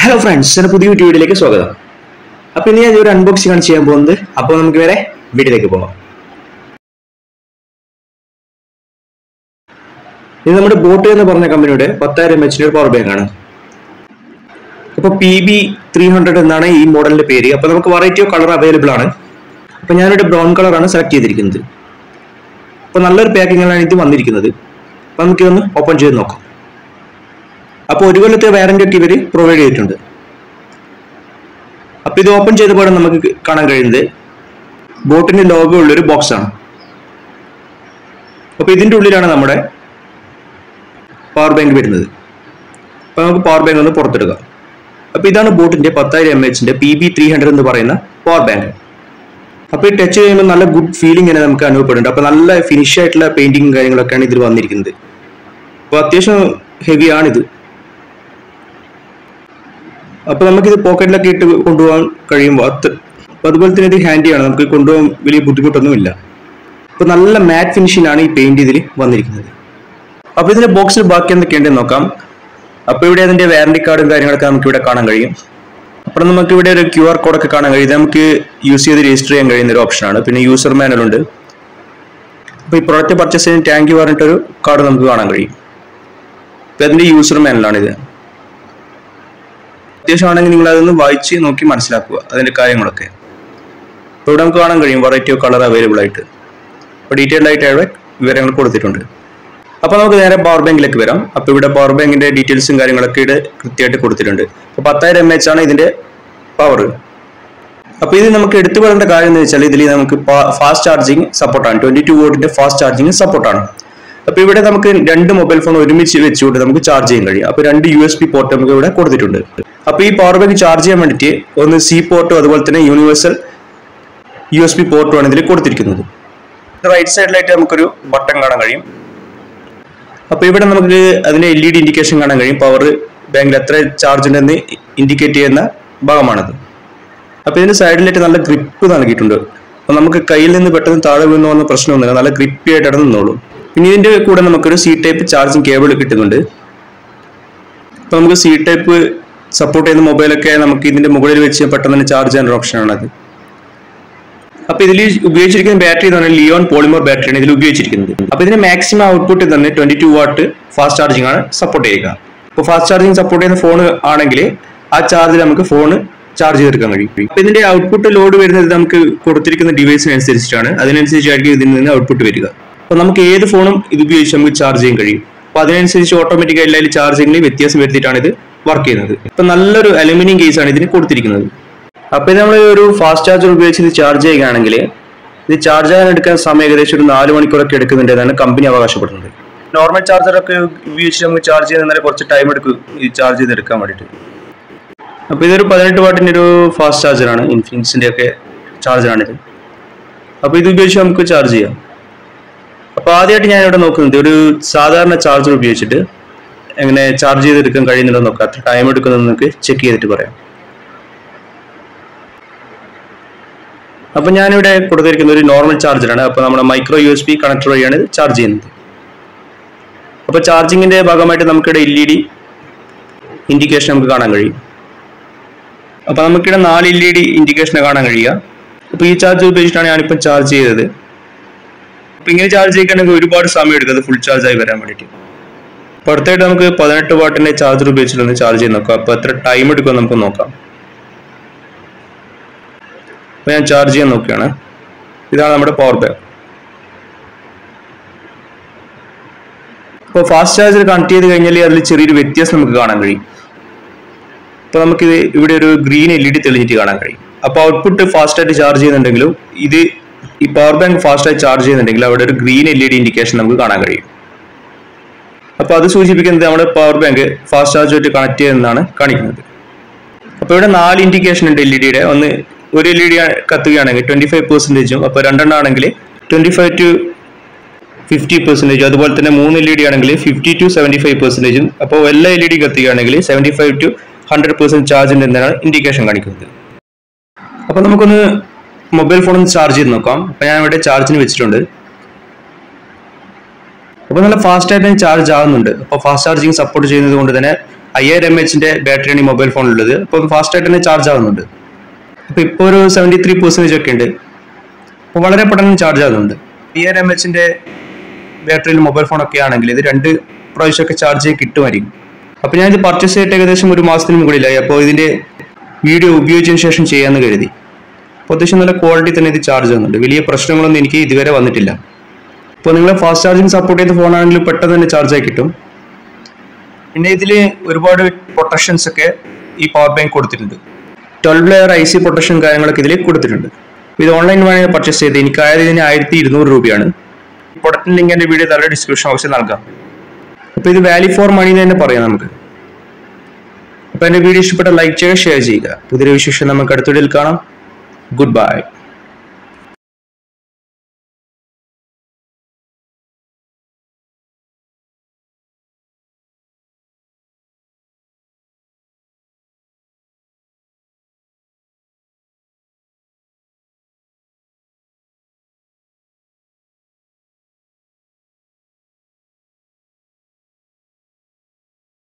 hello friends എൻ്റെ പുതിയ വീഡിയോയിലേക്ക് സ്വാഗതം അപ്പോൾ ഇന്ന് ഞാൻ ഒരു അൺബോക്സിംഗ് ആണ് ചെയ്യാൻ പോകുന്നത് അപ്പോൾ നമുക്ക് വേറെ വീഡിയോയിലേക്ക് പോകാം ഇത് നമ്മുടെ ബോട്ട് എന്ന് പറഞ്ഞ കമ്പനിയുടെ പത്തായിരം എച്ചിൻ്റെ ഒരു പവർ ബാങ്ക് ആണ് അപ്പോൾ പി ബി ത്രീ ഹൺഡ്രഡ് എന്നാണ് ഈ മോഡലിന്റെ പേര് അപ്പോൾ നമുക്ക് വെറൈറ്റി ഓഫ് കളർ അവൈലബിൾ ആണ് അപ്പോൾ ഞാനിവിടെ ബ്രൗൺ കളറാണ് സെലക്ട് ചെയ്തിരിക്കുന്നത് അപ്പോൾ നല്ലൊരു പാക്കിങ്ങിലാണ് ഇത് വന്നിരിക്കുന്നത് അപ്പോൾ നമുക്കിതൊന്ന് ഓപ്പൺ ചെയ്ത് നോക്കാം അപ്പോൾ ഒരു കൊല്ലത്തെ വാറന്റി ഒക്കെ ഇവർ പ്രൊവൈഡ് ചെയ്തിട്ടുണ്ട് അപ്പോൾ ഇത് ഓപ്പൺ ചെയ്ത പോലെ നമുക്ക് കാണാൻ കഴിയുന്നത് ബോട്ടിന്റെ ലോഗോ ഉള്ള ഒരു ബോക്സ് ആണ് അപ്പോൾ ഇതിന്റെ ഉള്ളിലാണ് നമ്മുടെ പവർ ബാങ്ക് വരുന്നത് അപ്പോൾ നമുക്ക് പവർ ബാങ്ക് ഒന്ന് പുറത്തെടുക്കാം അപ്പോൾ ഇതാണ് ബോട്ടിന്റെ പത്തായിരം എം എച്ചിന്റെ പി ബി ത്രീ ഹൺഡ്രഡ് എന്ന് പറയുന്ന പവർ ബാങ്ക് അപ്പോൾ ഈ ടച്ച് ചെയ്യുമ്പോൾ നല്ല ഗുഡ് ഫീലിംഗ് തന്നെ നമുക്ക് അനുഭവപ്പെടുന്നുണ്ട് അപ്പോൾ നല്ല ഫിനിഷ് ആയിട്ടുള്ള പെയിന്റിങ്ങും കാര്യങ്ങളൊക്കെയാണ് ഇതിൽ വന്നിരിക്കുന്നത് അപ്പോൾ അത്യാവശ്യം ഹെവി ആണിത് അപ്പോൾ നമുക്കിത് പോക്കറ്റിലൊക്കെ ഇട്ട് കൊണ്ടുപോകാൻ കഴിയുമ്പോൾ അത് അപ്പോൾ അതുപോലെ തന്നെ ഇത് ഹാൻഡിയാണ് നമുക്ക് കൊണ്ടുപോകാൻ വലിയ ബുദ്ധിമുട്ടൊന്നുമില്ല അപ്പോൾ നല്ല മാറ്റ് ഫിനിഷിനാണ് ഈ പെയിന്റ് ഇതിൽ വന്നിരിക്കുന്നത് അപ്പോൾ ഇതിന്റെ ബോക്സിൽ ബാക്കി എന്തൊക്കെയുണ്ടെന്ന് നോക്കാം അപ്പോൾ ഇവിടെ അതിന്റെ വാറന്റി കാർഡും കാര്യങ്ങളൊക്കെ നമുക്ക് ഇവിടെ കാണാൻ കഴിയും അപ്പോൾ നമുക്ക് ഇവിടെ ഒരു ക്യു ആർ കോഡൊക്കെ കാണാൻ കഴിയും ഇത് നമുക്ക് യൂസ് ചെയ്ത് രജിസ്റ്റർ ചെയ്യാൻ കഴിയുന്ന ഒരു ഓപ്ഷനാണ് പിന്നെ യൂസർ മാനുവൽ ഉണ്ട് അപ്പോൾ ഈ പ്രൊഡക്റ്റ് പർച്ചേസ് ചെയ്യുന്ന താങ്ക് യു പറഞ്ഞിട്ടൊരു കാർഡ് നമുക്ക് കാണാൻ കഴിയും അപ്പോൾ അതിന്റെ യൂസർ മാനുവലാണിത് അത്യാവശ്യമാണെങ്കിൽ നിങ്ങൾ അതൊന്ന് വായിച്ച് നോക്കി മനസ്സിലാക്കുക അതിന്റെ കാര്യങ്ങളൊക്കെ ഇപ്പോൾ ഇവിടെ നമുക്ക് കാണാൻ കഴിയും വെറൈറ്റി ഓഫ് കളർ അവൈലബിൾ ആയിട്ട് അപ്പോൾ ഡീറ്റെയിൽഡ് ആയിട്ട് അവിടെ വിവരങ്ങൾ കൊടുത്തിട്ടുണ്ട് അപ്പോൾ നമുക്ക് നേരെ പവർ ബാങ്കിലേക്ക് വരാം അപ്പോൾ ഇവിടെ പവർ ബാങ്കിന്റെ ഡീറ്റെയിൽസും കാര്യങ്ങളൊക്കെ ഇവിടെ കൃത്യമായിട്ട് കൊടുത്തിട്ടുണ്ട് അപ്പോൾ പത്തായിരം എം എച്ച് ആണ് ഇതിന്റെ പവർ അപ്പോൾ ഇത് നമുക്ക് എടുത്തു പറയേണ്ട കാര്യം എന്ന് വെച്ചാൽ ഇതിൽ നമുക്ക് ഫാസ്റ്റ് ചാർജിങ് സപ്പോർട്ടാണ് ട്വന്റി ടു വോട്ടിന്റെ ഫാസ്റ്റ് ചാർജിങ് സപ്പോർട്ടാണ് അപ്പോൾ ഇവിടെ നമുക്ക് രണ്ട് മൊബൈൽ ഫോൺ ഒരുമിച്ച് വെച്ചുകൊണ്ട് നമുക്ക് ചാർജ് ചെയ്യാൻ കഴിയും അപ്പോൾ രണ്ട് യു എസ് പി പോർട്ട് നമുക്ക് ഇവിടെ കൊടുത്തിട്ടുണ്ട് അപ്പോൾ ഈ പവർ ബാങ്ക് ചാർജ് ചെയ്യാൻ വേണ്ടിയിട്ട് ഒന്ന് സി പോർട്ടും അതുപോലെ തന്നെ യൂണിവേഴ്സൽ യു എസ് പി പോർട്ടുമാണ് ഇതിൽ കൊടുത്തിരിക്കുന്നത് റൈറ്റ് സൈഡിലായിട്ട് നമുക്കൊരു ബട്ടൺ കാണാൻ കഴിയും അപ്പോൾ ഇവിടെ നമുക്ക് അതിന്റെ എൽ ഇ ഡി ഇൻഡിക്കേഷൻ കാണാൻ കഴിയും പവർ ബാങ്കിൽ എത്ര ചാർജ് ഉണ്ടെന്ന് ഇൻഡിക്കേറ്റ് ചെയ്യുന്ന ഭാഗമാണത് അപ്പോൾ ഇതിന്റെ സൈഡിലായിട്ട് നല്ല ഗ്രിപ്പ് നൽകിയിട്ടുണ്ട് അപ്പോൾ നമുക്ക് കയ്യിൽ നിന്ന് പെട്ടെന്ന് താഴെ വീണു പോകുന്ന പ്രശ്നമൊന്നുമില്ല നല്ല ഗ്രിപ്പി ആയിട്ട് അവിടെ നിന്നോളും പിന്നെ ഇതിന്റെ കൂടെ നമുക്കൊരു സി ടൈപ്പ് ചാർജിങ് കേബിൾ കിട്ടുന്നുണ്ട് അപ്പോൾ നമുക്ക് സി ടൈപ്പ് സപ്പോർട്ട് ചെയ്യുന്ന മൊബൈലൊക്കെ നമുക്ക് ഇതിന്റെ മുകളിൽ വെച്ച് പെട്ടെന്ന് തന്നെ ചാർജ് ചെയ്യാൻ ഒരു ഓപ്ഷനാണ് അത് അപ്പൊ ഇതിൽ ഉപയോഗിച്ചിരിക്കുന്ന ബാറ്ററി എന്ന് പറഞ്ഞാൽ ലിയോൺ പോളിമർ ബാറ്ററിയാണ് ഇതിൽ ഉപയോഗിച്ചിരിക്കുന്നത് അപ്പൊ ഇതിന്റെ മാക്സിമം ഔട്ട്പുട്ട് തന്നെ twenty two watt fast charging ആണ് സപ്പോർട്ട് ചെയ്യുക അപ്പോൾ ഫാസ്റ്റ് ചാർജിങ് സപ്പോർട്ട് ചെയ്യുന്ന ഫോൺ ആണെങ്കിൽ ആ ചാർജിൽ നമുക്ക് ഫോൺ ചാർജ് ചെയ്തെടുക്കാൻ കഴിയും അപ്പൊ ഇതിന്റെ ഔട്ട്പുട്ട് ലോഡ് വരുന്നത് നമുക്ക് കൊടുത്തിരിക്കുന്ന ഡിവൈസിനനുസരിച്ചിട്ടാണ് അതിനനുസരിച്ചായിരിക്കും ഇതിൽ നിന്ന് ഔട്ട്പുട്ട് വരിക അപ്പൊ നമുക്ക് ഏത് ഫോണും ഇത് ഉപയോഗിച്ച് നമുക്ക് ചാർജ് ചെയ്യാൻ കഴിയും അപ്പൊ അതിനനുസരിച്ച് ഓട്ടോമാറ്റിക് ആയിട്ട് ചാർജിങ്ങിൽ വ്യത്യാസം വരുത്തിയിട്ടാണ് ഇത് വർക്ക് ചെയ്യുന്നത് ഇപ്പൊ നല്ലൊരു അലുമിനിയം കേസ് ആണ് ഇതിന് കൊടുത്തിരിക്കുന്നത് അപ്പൊ ഇത് നമ്മൾ ഒരു ഫാസ്റ്റ് ചാർജർ ഉപയോഗിച്ച് ഇത് ചാർജ് ചെയ്യുകയാണെങ്കിൽ ഇത് ചാർജ് ചെയ്യാൻ എടുക്കാൻ സമയം ഏകദേശം ഒരു നാല് മണിക്കൂറൊക്കെ എടുക്കുന്നുണ്ട് എന്നാണ് കമ്പനി അവകാശപ്പെടുന്നത് നോർമൽ ചാർജറൊക്കെ ഉപയോഗിച്ച് നമുക്ക് ചാർജ് ചെയ്യുന്നതിന് കുറച്ച് ടൈം എടുക്കും ഈ ചാർജ് ചെയ്തെടുക്കാൻ വേണ്ടിയിട്ട് അപ്പോൾ ഇതൊരു പതിനെട്ട് വാട്ടിൻ്റെ ഒരു ഫാസ്റ്റ് ചാർജറാണ് ഇൻഫിനിക്സിൻ്റെ ഒക്കെ ചാർജറാണിത് അപ്പോൾ ഇത് ഉപയോഗിച്ച് നമുക്ക് ചാർജ് ചെയ്യാം അപ്പോൾ ആദ്യമായിട്ട് ഞാൻ ഇവിടെ നോക്കുന്നത് ഒരു സാധാരണ ചാർജർ ഉപയോഗിച്ചിട്ട് എങ്ങനെ ചാർജ് ചെയ്തെടുക്കാൻ കഴിയുന്നുണ്ടോ നോക്കാം അത്ര ടൈം എടുക്കുന്നത് നമുക്ക് ചെക്ക് ചെയ്തിട്ട് പറയാം അപ്പോൾ ഞാനിവിടെ കൊടുത്തിരിക്കുന്ന ഒരു നോർമൽ ചാർജറാണ് അപ്പോൾ നമ്മുടെ micro U S P connector വഴിയാണ് ഇത് ചാർജ് ചെയ്യുന്നത് അപ്പോൾ ചാർജിങ്ങിന്റെ ഭാഗമായിട്ട് നമുക്കിവിടെ എൽ ഇ ഡി ഇൻഡിക്കേഷൻ നമുക്ക് കാണാൻ കഴിയും അപ്പോൾ നമുക്കിവിടെ നാല് എൽ ഇ ഡി ഇൻഡിക്കേഷൻ കാണാൻ കഴിയുക അപ്പോൾ ഈ ചാർജ് ഉപയോഗിച്ചിട്ടാണ് ഞാനിപ്പോൾ ചാർജ് ചെയ്തത് അപ്പോൾ ഇങ്ങനെ ചാർജ് ചെയ്യിക്കണമെങ്കിൽ ഒരുപാട് സമയം എടുക്കും അത് ഫുൾ ചാർജ് ആയി വരാൻ വേണ്ടിയിട്ട് അപ്പോൾ അടുത്തായിട്ട് നമുക്ക് പതിനെട്ട് വാട്ടിന്റെ ചാർജർ ഉപയോഗിച്ചിട്ടൊന്ന് ചാർജ് ചെയ്ത് നോക്കാം അപ്പോൾ എത്ര ടൈം എടുക്കും നമുക്ക് നോക്കാം അപ്പോൾ ഞാൻ ചാർജ് ചെയ്യാൻ നോക്കുകയാണ് ഇതാണ് നമ്മുടെ പവർ ബാങ്ക് അപ്പോൾ ഫാസ്റ്റ് ചാർജർ കണക്ട് ചെയ്ത് കഴിഞ്ഞാൽ അതിൽ ചെറിയൊരു വ്യത്യാസം നമുക്ക് കാണാൻ കഴിയും അപ്പോൾ നമുക്ക് ഇവിടെ ഒരു ഗ്രീൻ എൽ ഇ ഡി തെളിഞ്ഞിട്ട് കാണാൻ കഴിയും അപ്പോൾ ഔട്ട്പുട്ട് ഫാസ്റ്റ് ആയിട്ട് ചാർജ് ചെയ്യുന്നുണ്ടെങ്കിലും ഇത് ഈ പവർ ബാങ്ക് ഫാസ്റ്റ് ആയി ചാർജ് ചെയ്യുന്നുണ്ടെങ്കിൽ അവിടെ ഒരു green L E D indication നമുക്ക് കാണാൻ കഴിയും അപ്പോൾ അത് സൂചിപ്പിക്കുന്നത് നമ്മുടെ പവർ ബാങ്ക് ഫാസ്റ്റ് ചാർജുമായിട്ട് കണക്ട് ചെയ്യുന്നതാണ് കാണിക്കുന്നത് അപ്പോൾ ഇവിടെ നാല് ഇൻഡിക്കേഷൻ ഉണ്ട് എൽ ഇ ഡിയുടെ ഒന്ന് ഒരു എൽ ഇ ഡി കത്തുകയാണെങ്കിൽ ട്വന്റി ഫൈവ് പെർസെൻറ്റേജും അപ്പോൾ രണ്ടെണ്ണം ആണെങ്കിൽ ട്വന്റി ഫൈവ് ടു ഫിഫ്റ്റി പെർസെൻറ്റേജും അതുപോലെ തന്നെ മൂന്ന് എൽ ഇ ഡി ആണെങ്കിൽ ഫിഫ്റ്റി ടു സെവൻറ്റി ഫൈവ് പെർസെൻറ്റേജും അപ്പോൾ എല്ലാ എൽ ഇ ഡി കത്തുകയാണെങ്കിൽ seventy five to hundred percent charge ഉണ്ടെന്നാണ് ഇൻഡിക്കേഷൻ കാണിക്കുന്നത് അപ്പോൾ നമുക്കൊന്ന് മൊബൈൽ ഫോൺ ഒന്ന് ചാർജ് ചെയ്ത് നോക്കാം അപ്പോൾ ഞാൻ ഇവിടെ ചാർജിന് വെച്ചിട്ടുണ്ട് അപ്പോൾ നല്ല ഫാസ്റ്റ് ആയിട്ട് ചാർജ് ആകുന്നുണ്ട് അപ്പോൾ ഫാസ്റ്റ് ചാർജിങ് സപ്പോർട്ട് ചെയ്യുന്നത് കൊണ്ട് തന്നെ അയ്യായിരം എം എച്ചിന്റെ ബാറ്ററിയാണ് ഈ മൊബൈൽ ഫോണിലുള്ളത് അപ്പോൾ ഫാസ്റ്റ് ആയിട്ട് തന്നെ ചാർജ് ആവുന്നുണ്ട് അപ്പോൾ ഇപ്പോൾ ഒരു സെവൻറ്റി ത്രീ പെർസെൻറ്റേജ് ഒക്കെ ഉണ്ട് അപ്പോൾ വളരെ പെട്ടെന്ന് ചാർജ് ആകുന്നുണ്ട് അയ്യായിരം എം എച്ചിന്റെ ബാറ്ററിയിൽ മൊബൈൽ ഫോണൊക്കെ ആണെങ്കിൽ ഇത് രണ്ട് പ്രാവശ്യമൊക്കെ ചാർജ് ചെയ്ത് കിട്ടുമായിരിക്കും അപ്പോൾ ഞാനിത് പർച്ചേസ് ചെയ്തിട്ട് ഏകദേശം ഒരു മാസത്തിന് മുകളിലായി അപ്പോൾ ഇതിന്റെ വീഡിയോ ഉപയോഗിച്ചതിന് ശേഷം ചെയ്യാമെന്ന് കരുതി അപ്പോൾ അത്യാവശ്യം നല്ല ക്വാളിറ്റി തന്നെ ഇത് ചാർജ് ആകുന്നുണ്ട് വലിയ പ്രശ്നങ്ങളൊന്നും എനിക്ക് ഇതുവരെ വന്നിട്ടില്ല ഇപ്പോൾ നിങ്ങൾ ഫാസ്റ്റ് ചാർജിങ് സപ്പോർട്ട് ചെയ്ത ഫോണാണെങ്കിൽ പെട്ടെന്ന് തന്നെ ചാർജ് ആയി കിട്ടും പിന്നെ ഇതിൽ ഒരുപാട് പ്രൊട്ടക്ഷൻസ് ഒക്കെ ഈ പവർ ബാങ്ക് കൊടുത്തിട്ടുണ്ട് twelve layer I C protection കാര്യങ്ങളൊക്കെ ഇതിൽ കൊടുത്തിട്ടുണ്ട് അപ്പോൾ ഇത് ഓൺലൈൻ വഴി പർച്ചേസ് ചെയ്ത് എനിക്ക് ആയത് ഇതിന് ആയിരത്തി ഇരുന്നൂറ് രൂപയാണ് പ്രൊഡക്റ്റിന് ലിങ്ക് എൻ്റെ വീഡിയോ താഴെ ഡിസ്ക്രിപ്ഷൻ ബോക്സിൽ നൽകാം അപ്പോൾ ഇത് വാല്യൂ ഫോർ മണി എന്ന് തന്നെ പറയാം നമുക്ക് അപ്പോൾ എൻ്റെ വീഡിയോ ഇഷ്ടപ്പെട്ട ലൈക്ക് ചെയ്യുക ഷെയർ ചെയ്യുക പുതിയൊരു വിശേഷം നമുക്ക് അടുത്ത വീഡിയോയിൽ കാണാം ഗുഡ് ബൈ